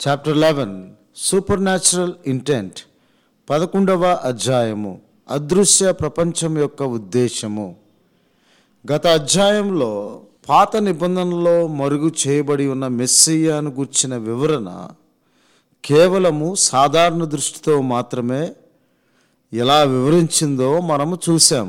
chapter eleven supernatural intent పదకొండవ అధ్యాయము అదృశ్య ప్రపంచం యొక్క ఉద్దేశము గత అధ్యాయంలో పాత నిబంధనలో మరుగు చేయబడి ఉన్న మెస్సియాను గుర్చిన వివరణ కేవలము సాధారణ దృష్టితో మాత్రమే ఎలా వివరించిందో మనము చూసాం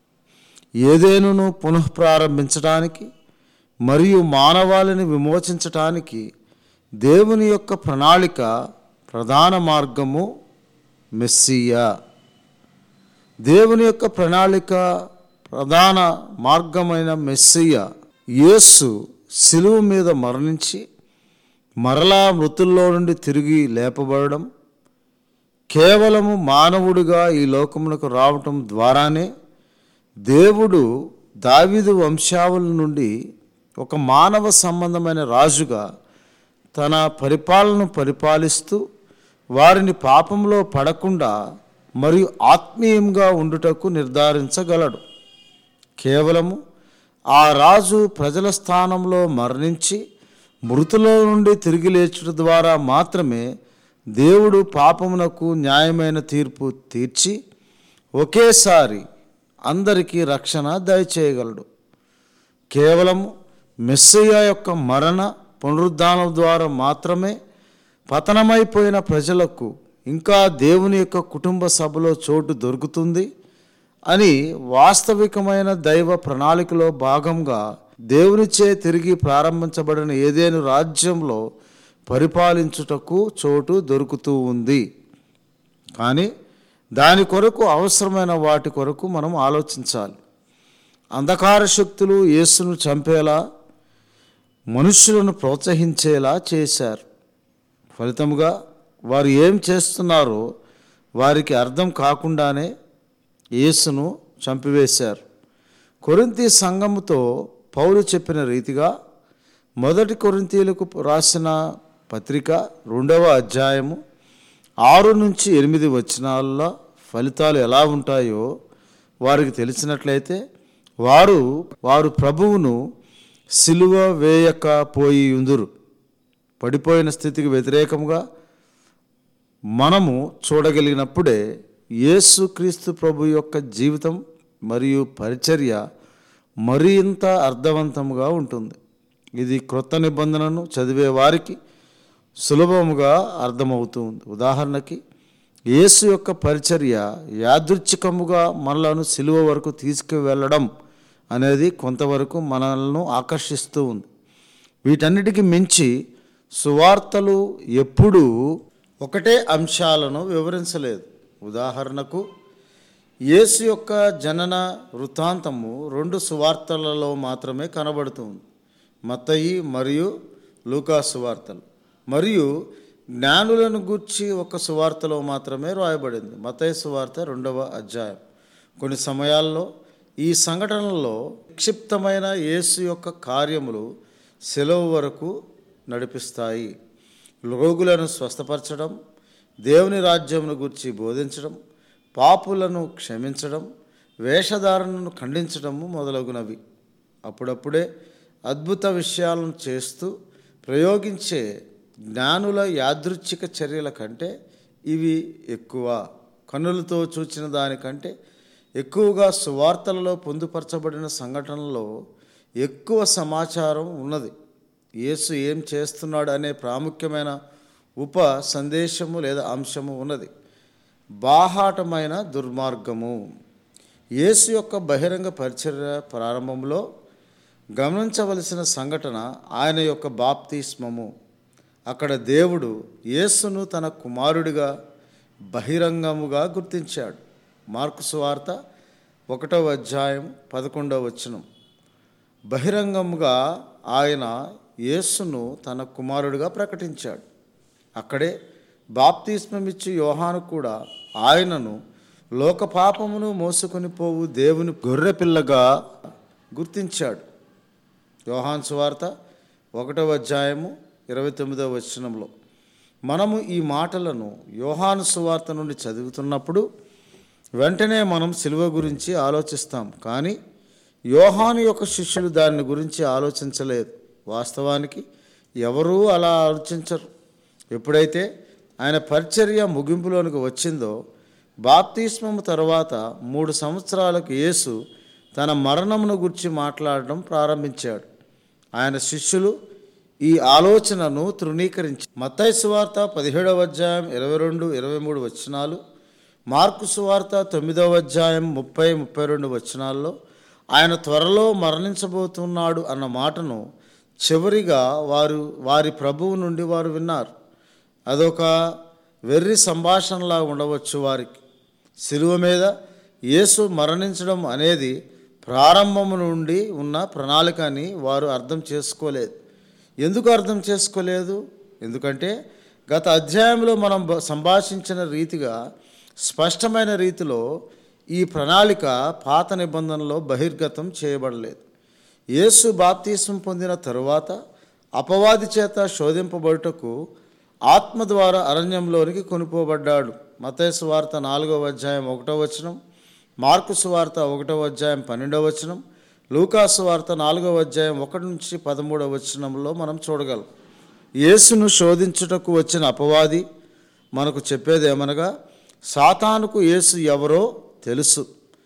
ఏదేనును పునఃప్రారంభించడానికి మరియు మానవాళిని విమోచించటానికి దేవుని యొక్క ప్రణాళిక ప్రధాన మార్గము మెస్సియా దేవుని యొక్క ప్రణాళిక ప్రధాన మార్గమైన మెస్సియ యేసు శిలువ మీద మరణించి మరలా మృతుల్లో నుండి తిరిగి లేపబడడం కేవలము మానవుడిగా ఈ లోకమునకు రావటం ద్వారానే దేవుడు దావీదు వంశావళి నుండి ఒక మానవ సంబంధమైన రాజుగా తన పరిపాలనను పరిపాలిస్తూ వారిని పాపంలో పడకుండా మరియు ఆత్మీయంగా ఉండుటకు నిర్ధారించగలడు కేవలము ఆ రాజు ప్రజల స్థానంలో మరణించి మృతులో నుండి తిరిగి లేచుట ద్వారా మాత్రమే దేవుడు పాపమునకు న్యాయమైన తీర్పు తీర్చి ఒకేసారి అందరికీ రక్షణ దయచేయగలడు కేవలం మెస్సయ్య యొక్క మరణ పునరుద్ధానం ద్వారా మాత్రమే పతనమైపోయిన ప్రజలకు ఇంకా దేవుని యొక్క కుటుంబ సభలో చోటు దొరుకుతుంది అని వాస్తవికమైన దైవ ప్రణాళికలో భాగంగా దేవునిచే తిరిగి ప్రారంభించబడిన ఏదేను రాజ్యంలో పరిపాలించుటకు చోటు దొరుకుతూ ఉంది కానీ దాని కొరకు అవసరమైన వాటి కొరకు మనం ఆలోచించాలి అంధకార శక్తులు యేసును చంపేలా మనుషులను ప్రోత్సహించేలా చేశారు ఫలితముగా వారు ఏం చేస్తున్నారో వారికి అర్థం కాకుండానే యేసును చంపివేశారు కొరింతి సంఘముతో పౌలు చెప్పిన రీతిగా మొదటి కొరింతీలకు రాసిన పత్రిక రెండవ అధ్యాయము ఆరు నుంచి ఎనిమిది వచనాల్లో ఫలితాలు ఎలా ఉంటాయో వారికి తెలిసినట్లయితే వారు వారు ప్రభువును సిలువ వేయక పోయి ఉందురు పడిపోయిన స్థితికి వ్యతిరేకంగా మనము చూడగలిగినప్పుడే యేసుక్రీస్తు ప్రభు యొక్క జీవితం మరియు పరిచర్య మరింత అర్థవంతంగా ఉంటుంది ఇది క్రొత్త నిబంధనను చదివే వారికి సులభముగా అర్థమవుతుంది ఉదాహరణకి యేసు యొక్క పరిచర్య యాదృచ్ఛికముగా మనలను సిలువ వరకు తీసుకువెళ్ళడం అనేది కొంతవరకు మనల్ని ఆకర్షిస్తూ ఉంది వీటన్నిటికి మించి సువార్తలు ఎప్పుడూ ఒకటే అంశాలను వివరించలేదు ఉదాహరణకు యేసు యొక్క జనన వృత్తాంతము రెండు సువార్తలలో మాత్రమే కనబడుతుంది మత్తయి మరియు లూకా సువార్తలు మరియు జ్ఞానులను గూర్చి ఒక సువార్తలో మాత్రమే రాయబడింది మతయ సువార్త రెండవ అధ్యాయం కొన్ని సమయాల్లో ఈ సంఘటనలో విక్షిప్తమైన యేసు యొక్క కార్యములు సెలవు వరకు నడిపిస్తాయి రోగులను స్వస్థపరచడం దేవుని రాజ్యమును గురించి బోధించడం పాపులను క్షమించడం వేషధారణను ఖండించడము మొదలగునవి అప్పుడప్పుడే అద్భుత విషయాలను చేస్తూ ప్రయోగించే జ్ఞానుల యాదృచ్ఛిక చర్యల కంటే ఇవి ఎక్కువ కన్నులతో చూచిన దానికంటే ఎక్కువగా సువార్తలలో పొందుపరచబడిన సంఘటనలో ఎక్కువ సమాచారం ఉన్నది యేసు ఏం చేస్తున్నాడు అనే ప్రాముఖ్యమైన ఉప సందేశము లేదా అంశము ఉన్నది బాహాటమైన దుర్మార్గము యేసు యొక్క బహిరంగ పరిచర్య ప్రారంభంలో గమనించవలసిన సంఘటన ఆయన యొక్క బాప్తిస్మము అక్కడ దేవుడు యేసును తన కుమారుడిగా బహిరంగముగా గుర్తించాడు మార్కు సువార్త ఒకటవ అధ్యాయం పదకొండవ వచనం బహిరంగముగా ఆయన యేసును తన కుమారుడిగా ప్రకటించాడు అక్కడే బాప్తిస్మమిచ్చి యోహాను కూడా ఆయనను లోక పాపమును మోసుకొని పోవు దేవుని గొర్రెపిల్లగా గుర్తించాడు యోహాన్ సువార్త ఒకటవ అధ్యాయము ఇరవై తొమ్మిదవ వచనంలో మనము ఈ మాటలను యోహాను సువార్త నుండి చదువుతున్నప్పుడు వెంటనే మనం సిలువ గురించి ఆలోచిస్తాం కానీ యోహాను యొక్క శిష్యులు దాని గురించి ఆలోచించలేదు వాస్తవానికి ఎవరూ అలా ఆలోచించరు ఎప్పుడైతే ఆయన పరిచర్య ముగింపులోనికి వచ్చిందో బాప్తిస్మము తర్వాత మూడు సంవత్సరాలకు యేసు తన మరణమును గురించి మాట్లాడడం ప్రారంభించాడు ఆయన శిష్యులు ఈ ఆలోచనను తృణీకరించి మత్తయి సువార్త పదిహేడవ అధ్యాయం ఇరవై రెండు ఇరవై మూడు వచనాలు మార్కు సువార్త తొమ్మిదవ అధ్యాయం ముప్పై ముప్పై రెండు వచనాల్లో ఆయన త్వరలో మరణించబోతున్నాడు అన్న మాటను చివరిగా వారు వారి ప్రభువు నుండి వారు విన్నారు అదొక వెర్రి సంభాషణలా ఉండవచ్చు వారికి శిలువ మీద యేసు మరణించడం అనేది ప్రారంభము నుండి ఉన్న ప్రణాళిక అని వారు అర్థం చేసుకోలేదు ఎందుకు అర్థం చేసుకోలేదు ఎందుకంటే గత అధ్యాయంలో మనం బ- సంభాషించిన రీతిగా స్పష్టమైన రీతిలో ఈ ప్రణాళిక పాత నిబంధనలో బహిర్గతం చేయబడలేదు యేసు బాప్తీసం పొందిన తరువాత అపవాది చేత శోధింపబడుటకు ఆత్మ ద్వారా అరణ్యంలోనికి కొనుపోబడ్డాడు మతేసు వార్త నాలుగవ అధ్యాయం ఒకటో వచనం మార్కు సువార్త ఒకటవ అధ్యాయం పన్నెండవ వచనం లూకాసు వార్త నాలుగవ అధ్యాయం ఒకటి నుంచి పదమూడవ వచనంలో మనం చూడగలం యేసును శోధించుటకు వచ్చిన అపవాది మనకు చెప్పేది ఏమనగా సాతానుకు యేసు ఎవరో తెలుసు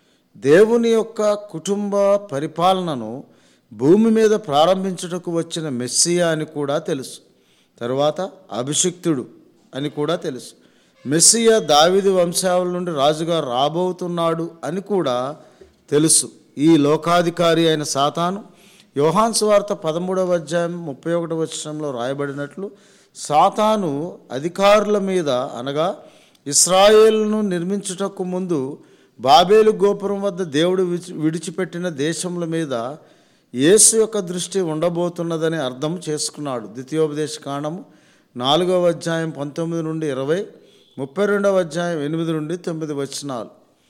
దేవుని యొక్క కుటుంబ పరిపాలనను భూమి మీద ప్రారంభించుటకు వచ్చిన మెస్సియా అని కూడా తెలుసు తరువాత అభిషిక్తుడు అని కూడా తెలుసు మెస్సియా దావిది వంశావళి నుండి రాజుగా రాబోతున్నాడు అని కూడా తెలుసు ఈ లోకాధికారి అయిన సాతాను యోహాన్ సువార్త పదమూడవ అధ్యాయం ముప్పై ఒకటవ వచనంలో రాయబడినట్లు సాతాను అధికారుల మీద అనగా ఇస్రాయేల్ను నిర్మించుటకు ముందు బాబేలు గోపురం వద్ద దేవుడు విడిచి- విడిచిపెట్టిన దేశముల మీద యేసు యొక్క దృష్టి ఉండబోతున్నదని అర్థం చేసుకున్నాడు ద్వితీయోపదేశ కాండము నాలుగవ అధ్యాయం పంతొమ్మిది నుండి ఇరవై ముప్పై రెండవ అధ్యాయం ఎనిమిది నుండి తొమ్మిది వచనాలు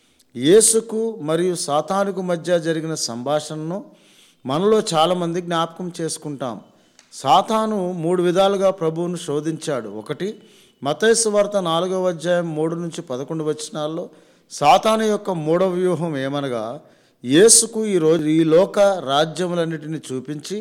యేసుకు మరియు సాతానుకు మధ్య జరిగిన సంభాషణను మనలో చాలామంది జ్ఞాపకం చేసుకుంటాం సాతాను మూడు విధాలుగా ప్రభువును శోధించాడు ఒకటి మతైసు వార్త నాలుగవ అధ్యాయం మూడు నుంచి పదకొండు వచనాల్లో సాతాను యొక్క మూడవ వ్యూహం ఏమనగా యేసుకు ఈ రోజు ఈ లోక రాజ్యములన్నిటిని చూపించి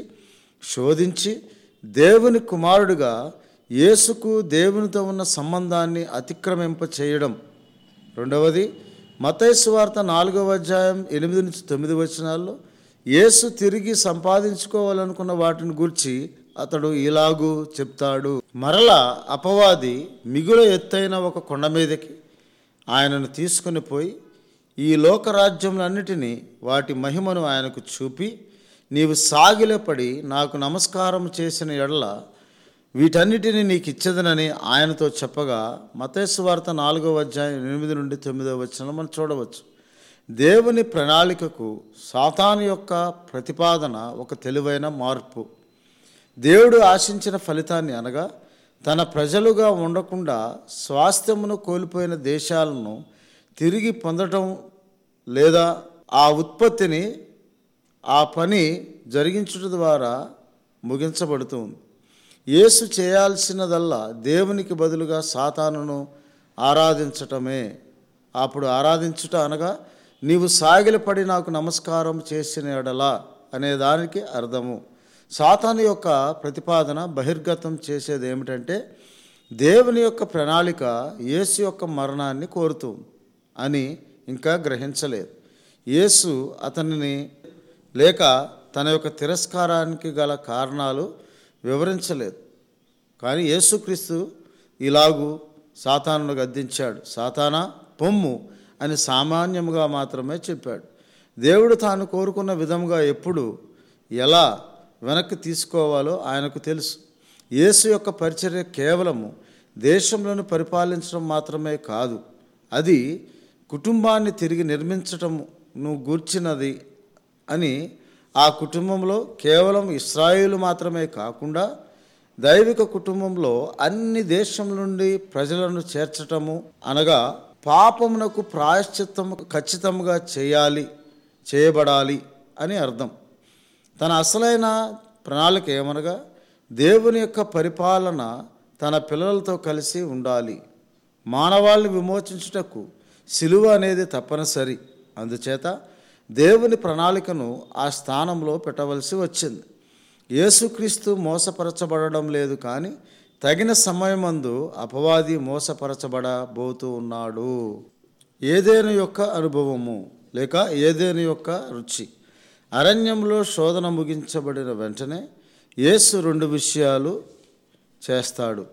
శోధించి దేవుని కుమారుడిగా యేసుకు దేవునితో ఉన్న సంబంధాన్ని అతిక్రమింప చేయడం రెండవది మతైసు వార్త నాలుగవ అధ్యాయం ఎనిమిది నుంచి తొమ్మిది వచనాల్లో యేసు తిరిగి సంపాదించుకోవాలనుకున్న వాటిని గురించి అతడు ఇలాగూ చెప్తాడు మరలా అపవాది మిగుల ఎత్తైన ఒక కొండ మీదకి ఆయనను తీసుకుని పోయి ఈ లోకరాజ్యములన్నిటినీ వాటి మహిమను ఆయనకు చూపి నీవు సాగిలపడి నాకు నమస్కారం చేసిన ఎడల వీటన్నిటిని నీకు ఇచ్చదనని ఆయనతో చెప్పగా మతేసు వార్త నాలుగవ అధ్యాయం ఎనిమిది నుండి తొమ్మిదవ వచ్చిన మనం చూడవచ్చు దేవుని ప్రణాళికకు సాతాను యొక్క ప్రతిపాదన ఒక తెలివైన మార్పు దేవుడు ఆశించిన ఫలితాన్ని అనగా తన ప్రజలుగా ఉండకుండా స్వాస్థ్యమును కోల్పోయిన దేశాలను తిరిగి పొందటం లేదా ఆ ఉత్పత్తిని ఆ పని జరిగించుట ద్వారా ముగించబడుతుంది యేసు చేయాల్సినదల్లా దేవునికి బదులుగా సాతానును ఆరాధించటమే అప్పుడు ఆరాధించుట అనగా నీవు సాగిలపడి నాకు నమస్కారం చేసిన ఎడలా అనే దానికి అర్థము సాతాను యొక్క ప్రతిపాదన బహిర్గతం చేసేది ఏమిటంటే దేవుని యొక్క ప్రణాళిక యేసు యొక్క మరణాన్ని కోరుతుంది అని ఇంకా గ్రహించలేదు యేసు అతనిని లేక తన యొక్క తిరస్కారానికి గల కారణాలు వివరించలేదు కానీ యేసుక్రీస్తు ఇలాగూ సాతానును గద్దించాడు సాతానా పొమ్ము అని సామాన్యముగా మాత్రమే చెప్పాడు దేవుడు తాను కోరుకున్న విధముగా ఎప్పుడు ఎలా వెనక్కి తీసుకోవాలో ఆయనకు తెలుసు యేసు యొక్క పరిచర్య కేవలము దేశంలోను పరిపాలించడం మాత్రమే కాదు అది కుటుంబాన్ని తిరిగి నిర్మించటమును గూర్చినది అని ఆ కుటుంబంలో కేవలం ఇస్రాయేలు మాత్రమే కాకుండా దైవిక కుటుంబంలో అన్ని దేశం నుండి ప్రజలను చేర్చటము అనగా పాపమునకు ప్రాయశ్చిత్తము ఖచ్చితంగా చేయాలి చేయబడాలి అని అర్థం తన అసలైన ప్రణాళిక ఏమనగా దేవుని యొక్క పరిపాలన తన పిల్లలతో కలిసి ఉండాలి మానవాళిని విమోచించుటకు సిలువ అనేది తప్పనిసరి అందుచేత దేవుని ప్రణాళికను ఆ స్థానంలో పెట్టవలసి వచ్చింది యేసుక్రీస్తు మోసపరచబడడం లేదు కానీ తగిన సమయమందు అపవాది మోసపరచబడబోతూ ఉన్నాడు ఏదేను యొక్క అనుభవము లేక ఏదేను యొక్క రుచి అరణ్యంలో శోధన ముగించబడిన వెంటనే యేసు రెండు విషయాలు చేస్తాడు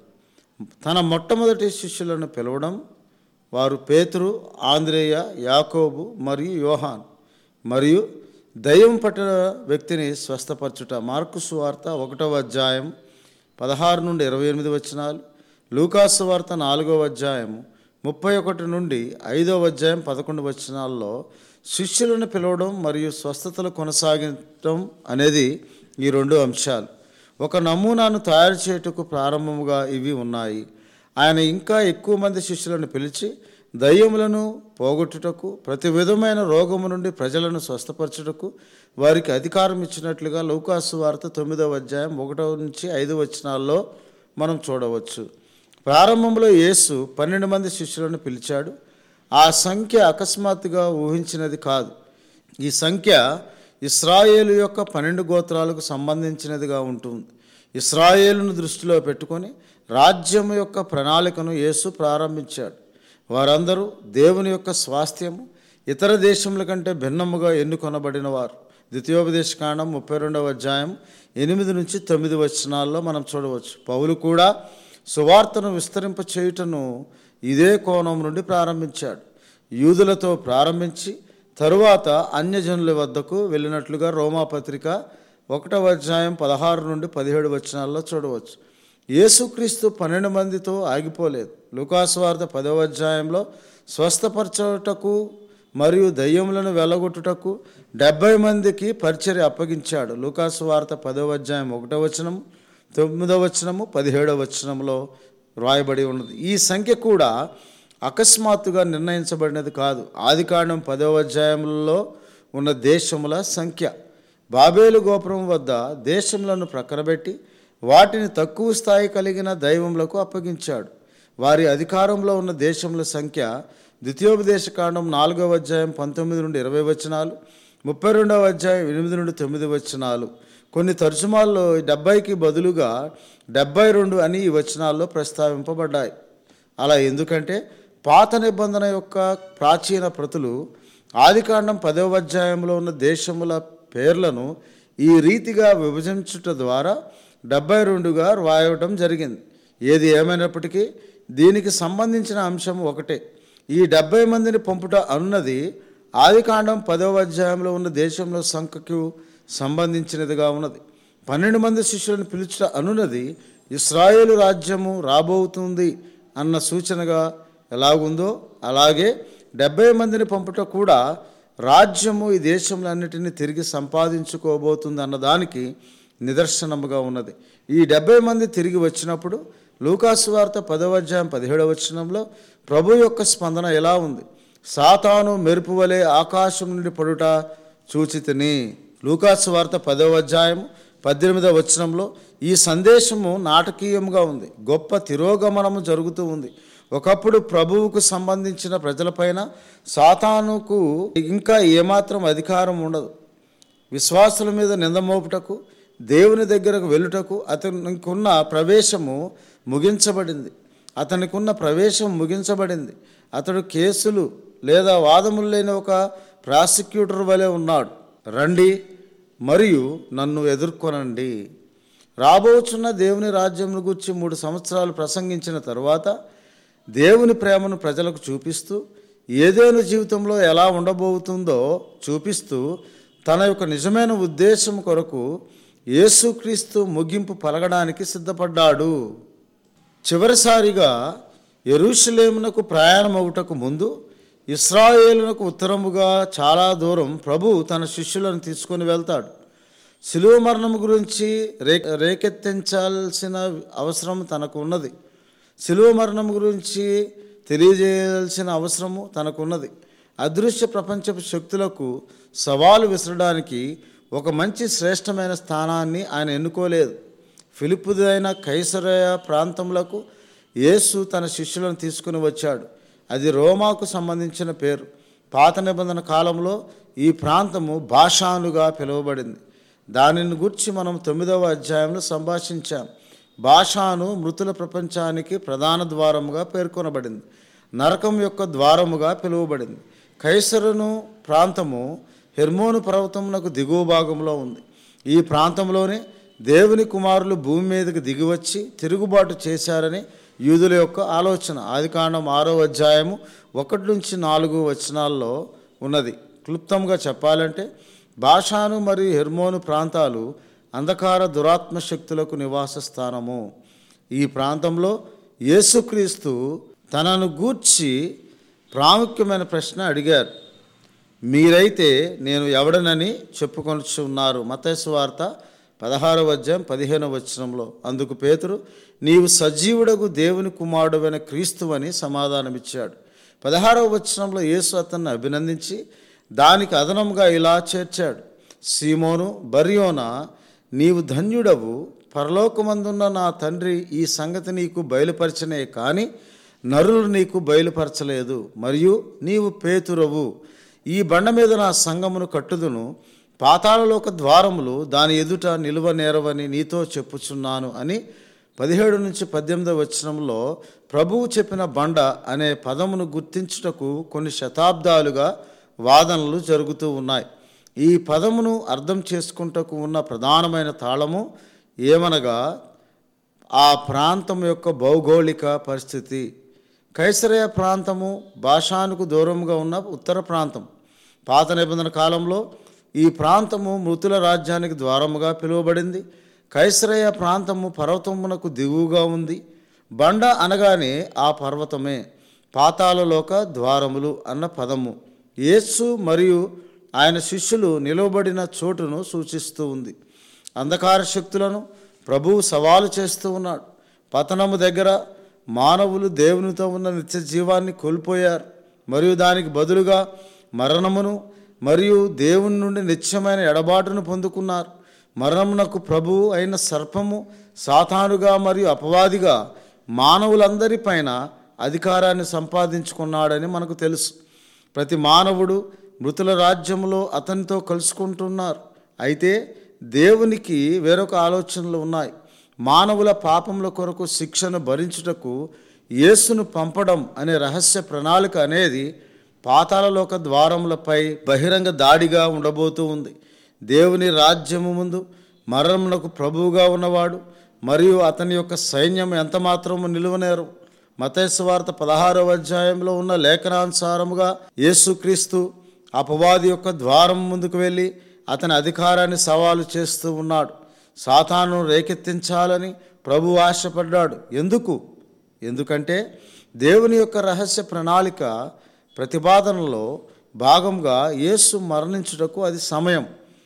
తన మొట్టమొదటి శిష్యులను పిలవడం వారు పేతురు ఆంద్రేయ యాకోబు మరియు యోహాన్ మరియు దయ్యం పట్టిన వ్యక్తిని స్వస్థపరచుట మార్కు సువార్త ఒకటవ అధ్యాయం పదహారు నుండి ఇరవై ఎనిమిది వచనాలు లూకాసు వార్త నాలుగవ అధ్యాయం ముప్పై ఒకటి నుండి ఐదవ అధ్యాయం పదకొండు వచనాల్లో శిష్యులను పిలవడం మరియు స్వస్థతలు కొనసాగించడం అనేది ఈ రెండు అంశాలు ఒక నమూనాను తయారు చేయుటకు ప్రారంభముగా ఇవి ఉన్నాయి ఆయన ఇంకా ఎక్కువ మంది శిష్యులను పిలిచి దయ్యములను పోగొట్టుటకు ప్రతి విధమైన రోగము నుండి ప్రజలను స్వస్థపరచుటకు వారికి అధికారం ఇచ్చినట్లుగా లౌకాసు వార్త తొమ్మిదవ అధ్యాయం ఒకటవ నుంచి ఐదు వచనాల్లో మనం చూడవచ్చు ప్రారంభంలో యేసు పన్నెండు మంది శిష్యులను పిలిచాడు ఆ సంఖ్య అకస్మాత్తుగా ఊహించినది కాదు ఈ సంఖ్య ఇస్రాయేలు యొక్క పన్నెండు గోత్రాలకు సంబంధించినదిగా ఉంటుంది ఇస్రాయేలును దృష్టిలో పెట్టుకొని రాజ్యం యొక్క ప్రణాళికను యేసు ప్రారంభించాడు వారందరూ దేవుని యొక్క స్వాస్థ్యము ఇతర దేశముల కంటే భిన్నముగా ఎన్నుకొనబడిన వారు ద్వితీయోపదేశ కాండం ముప్పై రెండవ అధ్యాయం ఎనిమిది నుంచి తొమ్మిది వచనాల్లో మనం చూడవచ్చు పౌలు కూడా సువార్తను విస్తరింప చేయుటను ఇదే కోణం నుండి ప్రారంభించాడు యూదులతో ప్రారంభించి తరువాత అన్యజనుల వద్దకు వెళ్ళినట్లుగా రోమాపత్రిక ఒకటవ అధ్యాయం పదహారు నుండి పదిహేడు వచనాల్లో చూడవచ్చు యేసుక్రీస్తు పన్నెండు మందితో ఆగిపోలేదు లుకాసు వార్త పదవ అధ్యాయంలో స్వస్థపరచుటకు మరియు దయ్యములను వెళ్ళగొట్టుటకు డెబ్బై మందికి పరిచర్య అప్పగించాడు లుకాసు వార్త పదవ అధ్యాయం ఒకటవ వచనం తొమ్మిదవ వచనము పదిహేడవ వచనంలో వ్రాయబడి ఉన్నది ఈ సంఖ్య కూడా అకస్మాత్తుగా నిర్ణయించబడినది కాదు ఆదికాండం పదవ అధ్యాయంలో ఉన్న దేశముల సంఖ్య బాబేలు గోపురం వద్ద దేశములను ప్రక్కనబెట్టి వాటిని తక్కువ స్థాయి కలిగిన దైవములకు అప్పగించాడు వారి అధికారంలో ఉన్న దేశముల సంఖ్య ద్వితీయోపదేశ కాండం నాలుగవ అధ్యాయం పంతొమ్మిది నుండి ఇరవై వచనాలు ముప్పై రెండవ అధ్యాయం ఎనిమిది నుండి తొమ్మిది వచనాలు కొన్ని తర్జుమాల్లో డెబ్బైకి బదులుగా డెబ్బై రెండు అని ఈ వచనాల్లో ప్రస్తావింపబడ్డాయి అలా ఎందుకంటే పాత నిబంధన యొక్క ప్రాచీన ప్రతులు ఆదికాండం పదవ అధ్యాయంలో ఉన్న దేశముల పేర్లను ఈ రీతిగా విభజించుట ద్వారా డెబ్బై రెండుగా రాయడం జరిగింది ఏది ఏమైనప్పటికీ దీనికి సంబంధించిన అంశం ఒకటే ఈ డెబ్బై మందిని పంపుట అన్నది ఆదికాండం పదవ అధ్యాయంలో ఉన్న దేశంలో సంఖ్యకు సంబంధించినదిగా ఉన్నది పన్నెండు మంది శిష్యులను పిలుచుట అనున్నది ఇస్రాయేలు రాజ్యము రాబోతుంది అన్న సూచనగా ఎలాగుందో అలాగే డెబ్బై మందిని పంపుట కూడా రాజ్యము ఈ దేశంలన్నిటినీ తిరిగి సంపాదించుకోబోతుంది అన్నదానికి నిదర్శనముగా ఉన్నది ఈ డెబ్బై మంది తిరిగి వచ్చినప్పుడు లూకాసు వార్త పదవ అధ్యాయం పదిహేడవ వచనంలో ప్రభు యొక్క స్పందన ఎలా ఉంది సాతాను మెరుపు వలె ఆకాశం నుండి పడుట చూచితిని లూకాసు వార్త పదవ అధ్యాయం పద్దెనిమిదవ వచనంలో ఈ సందేశము నాటకీయంగా ఉంది గొప్ప తిరోగమనము జరుగుతూ ఉంది ఒకప్పుడు ప్రభువుకు సంబంధించిన ప్రజలపైన సాతానుకు ఇంకా ఏమాత్రం అధికారం ఉండదు విశ్వాసుల మీద నింద మోపుటకు దేవుని దగ్గరకు వెళ్ళుటకు అతనికున్న ప్రవేశము ముగించబడింది అతనికున్న ప్రవేశం ముగించబడింది అతడు కేసులు లేదా వాదములు లేని ఒక ప్రాసిక్యూటర్ వలె ఉన్నాడు రండి మరియు నన్ను ఎదుర్కొనండి రాబోచున్న దేవుని రాజ్యం గురించి మూడు సంవత్సరాలు ప్రసంగించిన తరువాత దేవుని ప్రేమను ప్రజలకు చూపిస్తూ ఏదేను జీవితంలో ఎలా ఉండబోతుందో చూపిస్తూ తన యొక్క నిజమైన ఉద్దేశం కొరకు యేసుక్రీస్తు ముగింపు పలకడానికి సిద్ధపడ్డాడు చివరిసారిగా ఎరుషలేమునకు ప్రయాణమవుటకు ముందు ఇస్రాయేలునకు ఉత్తరముగా చాలా దూరం ప్రభు తన శిష్యులను తీసుకొని వెళ్తాడు శిలువ మరణం గురించి రే రేకెత్తించాల్సిన అవసరం తనకు ఉన్నది శిలువ మరణం గురించి తెలియజేయాల్సిన అవసరము తనకున్నది అదృశ్య ప్రపంచపు శక్తులకు సవాలు విసరడానికి ఒక మంచి శ్రేష్టమైన స్థానాన్ని ఆయన ఎన్నుకోలేదు ఫిలిప్పుదైన కైసరయ ప్రాంతములకు యేసు తన శిష్యులను తీసుకుని వచ్చాడు అది రోమాకు సంబంధించిన పేరు పాత నిబంధన కాలంలో ఈ ప్రాంతము భాషానుగా పిలువబడింది దానిని గురించి మనం తొమ్మిదవ అధ్యాయంలో సంభాషించాం భాషాను మృతుల ప్రపంచానికి ప్రధాన ద్వారముగా పేర్కొనబడింది నరకం యొక్క ద్వారముగా పిలువబడింది కైసరును ప్రాంతము హెర్మోను పర్వతమునకు దిగువ భాగంలో ఉంది ఈ ప్రాంతంలోనే దేవుని కుమారులు భూమి మీదకి దిగివచ్చి తిరుగుబాటు చేశారని యూదుల యొక్క ఆలోచన ఆదికాండం ఆరో అధ్యాయము ఒకటి నుంచి నాలుగు వచనాల్లో ఉన్నది క్లుప్తంగా చెప్పాలంటే భాషాను మరియు హెర్మోను ప్రాంతాలు అంధకార దురాత్మ శక్తులకు నివాస స్థానము ఈ ప్రాంతంలో యేసుక్రీస్తు తనను గూర్చి ప్రాముఖ్యమైన ప్రశ్న అడిగారు మీరైతే నేను ఎవడనని చెప్పుకొనిచ్చు ఉన్నారు మతేసు వార్త పదహారవ అధ్యాయం పదిహేనవ వచనంలో అందుకు పేతురు నీవు సజీవుడకు దేవుని కుమారుడైన క్రీస్తువని సమాధానమిచ్చాడు పదహారవ వచనంలో యేసు అతన్ని అభినందించి దానికి అదనంగా ఇలా చేర్చాడు సీమోను బరియోన నీవు ధన్యుడవు పరలోకమందున్న నా తండ్రి ఈ సంగతి నీకు బయలుపరచనే కానీ నరులు నీకు బయలుపరచలేదు మరియు నీవు పేతురవు ఈ బండ మీద నా సంగమును కట్టుదును పాతాళలోక ద్వారములు దాని ఎదుట నిలువ నేరవని నీతో చెప్పుచున్నాను అని పదిహేడు నుంచి పద్దెనిమిదవ వచనంలో ప్రభువు చెప్పిన బండ అనే పదమును గుర్తించుటకు కొన్ని శతాబ్దాలుగా వాదనలు జరుగుతూ ఉన్నాయి ఈ పదమును అర్థం చేసుకుంటకు ఉన్న ప్రధానమైన తాళము ఏమనగా ఆ ప్రాంతం యొక్క భౌగోళిక పరిస్థితి కైసరయ ప్రాంతము భాషానికి దూరంగా ఉన్న ఉత్తర ప్రాంతం పాత నిబంధన కాలంలో ఈ ప్రాంతము మృతుల రాజ్యానికి ద్వారముగా పిలువబడింది కైసరయ ప్రాంతము పర్వతమునకు దిగువగా ఉంది బండ అనగానే ఆ పర్వతమే పాతాళలోక ద్వారములు అన్న పదము యేసు మరియు ఆయన శిష్యులు నిలవబడిన చోటును సూచిస్తూ ఉంది అంధకార శక్తులను ప్రభువు సవాలు చేస్తూ ఉన్నాడు పతనము దగ్గర మానవులు దేవునితో ఉన్న నిత్య జీవాన్ని కోల్పోయారు మరియు దానికి బదులుగా మరణమును మరియు దేవుని నుండి నిత్యమైన ఎడబాటును పొందుకున్నారు మరణమునకు ప్రభువు అయిన సర్పము సాతానుగా మరియు అపవాదిగా మానవులందరిపైన అధికారాన్ని సంపాదించుకున్నాడని మనకు తెలుసు ప్రతి మానవుడు మృతుల రాజ్యంలో అతనితో కలుసుకుంటున్నారు అయితే దేవునికి వేరొక ఆలోచనలు ఉన్నాయి మానవుల పాపముల కొరకు శిక్షను భరించుటకు యేసును పంపడం అనే రహస్య ప్రణాళిక అనేది పాతాళలోక ద్వారములపై బహిరంగ దాడిగా ఉండబోతూ ఉంది దేవుని రాజ్యము ముందు మరణమునకు ప్రభువుగా ఉన్నవాడు మరియు అతని యొక్క సైన్యం ఎంత మాత్రము నిలువనేరు మతేసు వార్త పదహారవ అధ్యాయంలో ఉన్న లేఖనానుసారముగా యేసుక్రీస్తు అపవాది యొక్క ద్వారం ముందుకు వెళ్ళి అతని అధికారాన్ని సవాలు చేస్తూ ఉన్నాడు సాతాను రేకెత్తించాలని ప్రభు ఆశపడ్డాడు ఎందుకు ఎందుకంటే దేవుని యొక్క రహస్య ప్రణాళిక ప్రతిపాదనలో భాగంగా యేసు మరణించుటకు అది సమయం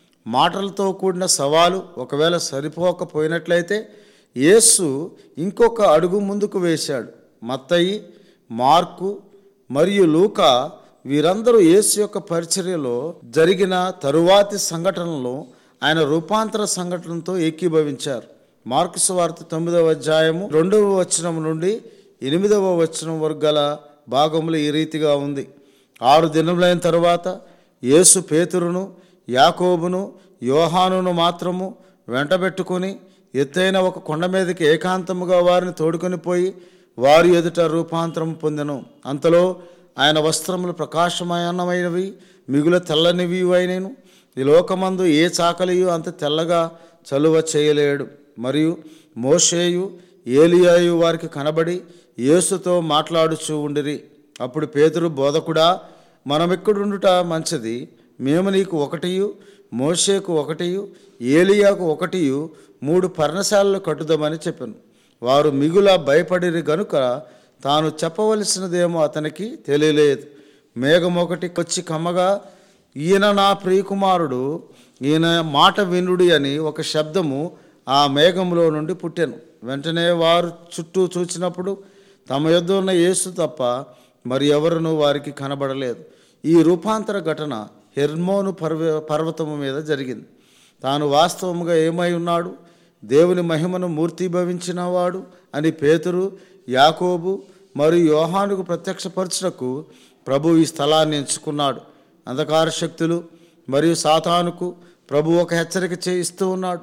మాటలతో కూడిన సవాలు ఒకవేళ సరిపోకపోయినట్లయితే యేసు ఇంకొక అడుగు ముందుకు వేశాడు మత్తయి మార్కు మరియు లూకా వీరందరూ యేసు యొక్క పరిచర్యలో జరిగిన తరువాతి సంఘటనలో ఆయన రూపాంతర సంఘటనతో ఏకీభవించారు మార్కు సువార్త తొమ్మిదవ అధ్యాయము రెండవ వచనం నుండి ఎనిమిదవ వచనం వరకు గల భాగములు ఈ రీతిగా ఉంది ఆరు దినములైన తరువాత యేసు పేతురును యాకోబును యోహానును మాత్రము వెంటబెట్టుకొని ఎత్తైన ఒక కొండ మీదకి ఏకాంతముగా వారిని తోడుకొని పోయి వారి ఎదుట రూపాంతరం పొందెను అంతలో ఆయన వస్త్రములు ప్రకాశమయమైనవి మిగుల తెల్లనివి అయినను ఈ లోకమందు ఏ చాకలియు అంత తెల్లగా చలువ చేయలేడు మరియు మోషేయు ఏలియాయు వారికి కనబడి యేసుతో మాట్లాడుచూ ఉండిరి అప్పుడు పేతురు బోధకుడా మనమెక్కడుండుట మంచిది మేము నీకు ఒకటియు మోషేకు ఒకటియు ఏలియాకు ఒకటియు మూడు పర్ణశాలలు కట్టుదామని చెప్పాను వారు మిగుల భయపడిరి గనుక తాను చెప్పవలసినదేమో అతనికి తెలియలేదు మేఘం ఒకటి కొచ్చి కమ్మగా ఈయన నా ప్రియకుమారుడు ఈయన మాట వినుడి అని ఒక శబ్దము ఆ మేఘంలో నుండి పుట్టెను వెంటనే వారు చుట్టూ చూచినప్పుడు తమ యొద్ద ఉన్న యేసు తప్ప మరి ఎవరునూ వారికి కనబడలేదు ఈ రూపాంతర ఘటన హెర్మోను పర్వ పర్వతము మీద జరిగింది తాను వాస్తవముగా ఏమై ఉన్నాడు దేవుని మహిమను మూర్తిభవించినవాడు అని పేతురు యాకోబు మరియు యోహానుకు ప్రత్యక్షపరచుటకు ప్రభు ఈ స్థలాన్ని ఎంచుకున్నాడు అంధకార శక్తులు మరియు సాతానుకు ప్రభు ఒక హెచ్చరిక చేయిస్తూ ఉన్నాడు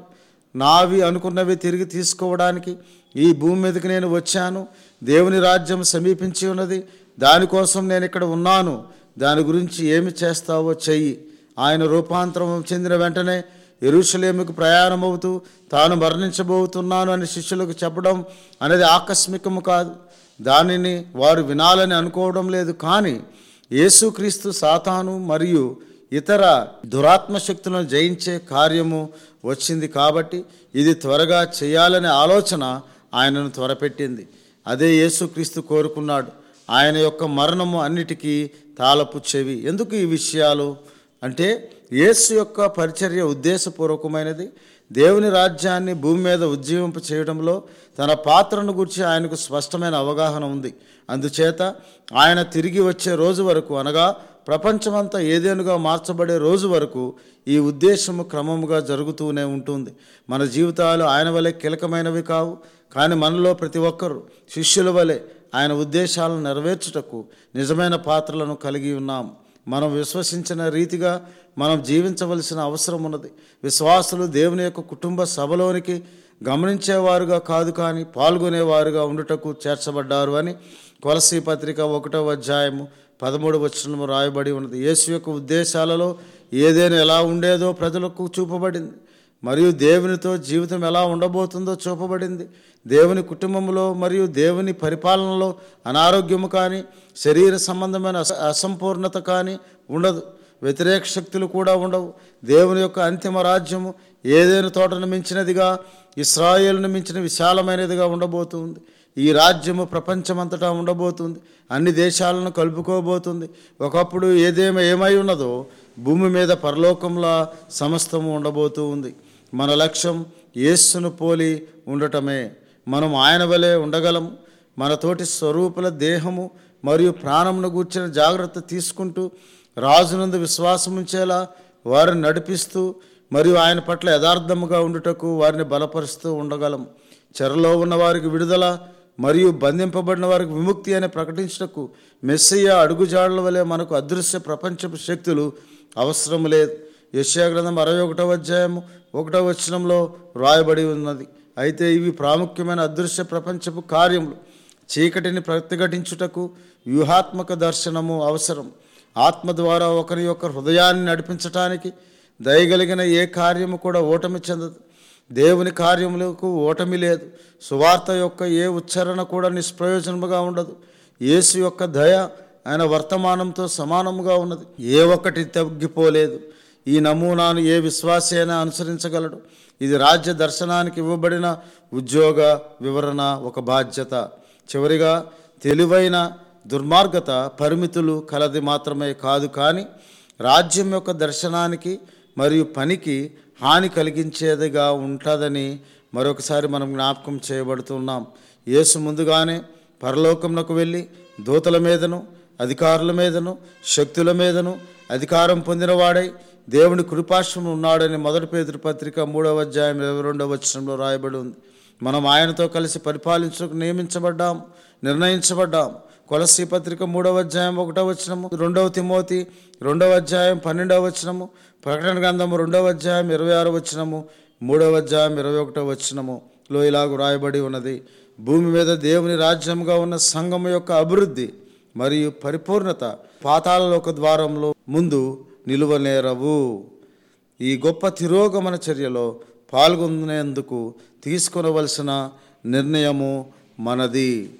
నావి అనుకున్నవి తిరిగి తీసుకోవడానికి ఈ భూమి మీదకి నేను వచ్చాను దేవుని రాజ్యం సమీపించి ఉన్నది దానికోసం నేను ఇక్కడ ఉన్నాను దాని గురించి ఏమి చేస్తావో చెయ్యి ఆయన రూపాంతరం చెందిన వెంటనే ఎరుషలేముకు ప్రయాణమవుతూ తాను మరణించబోతున్నాను అని శిష్యులకు చెప్పడం అనేది ఆకస్మికము కాదు దానిని వారు వినాలని అనుకోవడం లేదు కానీ యేసుక్రీస్తు సాతాను మరియు ఇతర దురాత్మ శక్తులను జయించే కార్యము వచ్చింది కాబట్టి ఇది త్వరగా చేయాలనే ఆలోచన ఆయనను త్వరపెట్టింది అదే యేసుక్రీస్తు కోరుకున్నాడు ఆయన యొక్క మరణము అన్నిటికీ తాళపు చెవి ఎందుకు ఈ విషయాలు అంటే యేసు యొక్క పరిచర్య ఉద్దేశపూర్వకమైనది దేవుని రాజ్యాన్ని భూమి మీద ఉజ్జీవింప చేయడంలో తన పాత్రను గురించి ఆయనకు స్పష్టమైన అవగాహన ఉంది అందుచేత ఆయన తిరిగి వచ్చే రోజు వరకు అనగా ప్రపంచమంతా ఏదేనుగా మార్చబడే రోజు వరకు ఈ ఉద్దేశము క్రమముగా జరుగుతూనే ఉంటుంది మన జీవితాలు ఆయన వలె కీలకమైనవి కావు కానీ మనలో ప్రతి ఒక్కరూ శిష్యుల వలె ఆయన ఉద్దేశాలను నెరవేర్చుటకు నిజమైన పాత్రలను కలిగి ఉన్నాము మనం విశ్వసించిన రీతిగా మనం జీవించవలసిన అవసరం ఉన్నది విశ్వాసులు దేవుని యొక్క కుటుంబ సభలోనికి గమనించేవారుగా కాదు కానీ పాల్గొనేవారుగా ఉండుటకు చేర్చబడ్డారు అని కొలసీ పత్రిక ఒకటో అధ్యాయము పదమూడు వచనము రాయబడి ఉన్నది యేసు యొక్క ఉద్దేశాలలో ఏదైనా ఎలా ఉండేదో ప్రజలకు చూపబడింది మరియు దేవునితో జీవితం ఎలా ఉండబోతుందో చూపబడింది దేవుని కుటుంబంలో మరియు దేవుని పరిపాలనలో అనారోగ్యము కానీ శరీర సంబంధమైన అస అసంపూర్ణత కానీ ఉండదు వ్యతిరేక శక్తులు కూడా ఉండవు దేవుని యొక్క అంతిమ రాజ్యము ఏదైనా తోటను మించినదిగా ఇస్రాయేల్ను మించిన విశాలమైనదిగా ఉండబోతుంది ఈ రాజ్యము ప్రపంచమంతటా ఉండబోతుంది అన్ని దేశాలను కలుపుకోబోతుంది ఒకప్పుడు ఏదేమో ఏమై ఉన్నదో భూమి మీద పరలోకంలో సమస్తము ఉండబోతూ ఉంది మన లక్ష్యం యేస్సును పోలి ఉండటమే మనం ఆయన వలె ఉండగలం మన తోటి స్వరూపుల దేహము మరియు ప్రాణమును గూర్చిన జాగ్రత్త తీసుకుంటూ రాజునందు విశ్వాసం ఉంచేలా వారిని నడిపిస్తూ మరియు ఆయన పట్ల యథార్థముగా ఉండుటకు వారిని బలపరుస్తూ ఉండగలం చెరలో ఉన్న వారికి విడుదల మరియు బంధింపబడిన వారికి విముక్తి అని ప్రకటించుటకు మెస్సయ్య అడుగుజాడల వలె మనకు అదృశ్య ప్రపంచపు శక్తులు అవసరం లేదు యశ్యా గ్రంథం అరవై ఒకటో అధ్యాయము ఒకటో వచనంలో వ్రాయబడి ఉన్నది అయితే ఇవి ప్రాముఖ్యమైన అదృశ్య ప్రపంచపు కార్యములు చీకటిని ప్రతిఘటించుటకు వ్యూహాత్మక దర్శనము అవసరం ఆత్మ ద్వారా ఒకరి యొక్క హృదయాన్ని నడిపించటానికి దయగలిగిన ఏ కార్యము కూడా ఓటమి చెందదు దేవుని కార్యములకు ఓటమి లేదు సువార్త యొక్క ఏ ఉచ్చారణ కూడా నిష్ప్రయోజనముగా ఉండదు యేసు యొక్క దయ ఆయన వర్తమానంతో సమానముగా ఉన్నది ఏ ఒక్కటి తగ్గిపోలేదు ఈ నమూనాను ఏ విశ్వాసి అయినా అనుసరించగలడు ఇది రాజ్య దర్శనానికి ఇవ్వబడిన ఉద్యోగ వివరణ ఒక బాధ్యత చివరిగా తెలివైన దుర్మార్గత పరిమితులు కలది మాత్రమే కాదు కానీ రాజ్యం యొక్క దర్శనానికి మరియు పనికి హాని కలిగించేదిగా ఉంటుందని మరొకసారి మనం జ్ఞాపకం చేయబడుతున్నాం యేసు ముందుగానే పరలోకంలోకి వెళ్ళి దూతల మీదను అధికారుల మీదను శక్తుల మీదను అధికారం పొందినవాడై దేవుని కృపాశ్రమం ఉన్నాడని మొదటి పేదరి పత్రిక మూడవ అధ్యాయం ఇరవై రెండవ వచనంలో రాయబడి ఉంది మనం ఆయనతో కలిసి పరిపాలించుటకు నియమించబడ్డాం నిర్ణయించబడ్డాం కొలసి పత్రిక మూడవ అధ్యాయం ఒకటవ వచనము రెండవ తిమోతి రెండవ అధ్యాయం పన్నెండవ వచనము ప్రకటన గ్రంథము రెండవ అధ్యాయం ఇరవై ఆరో వచనము మూడవ అధ్యాయం ఇరవై ఒకటో వచనములో ఇలాగ రాయబడి ఉన్నది భూమి మీద దేవుని రాజ్యంగా ఉన్న సంఘము యొక్క అభివృద్ధి మరియు పరిపూర్ణత పాతాళలోక ద్వారంలో ముందు నిలువనేరవు ఈ గొప్ప తిరోగమన చర్యలో పాల్గొనేందుకు తీసుకొనవలసిన నిర్ణయము మనది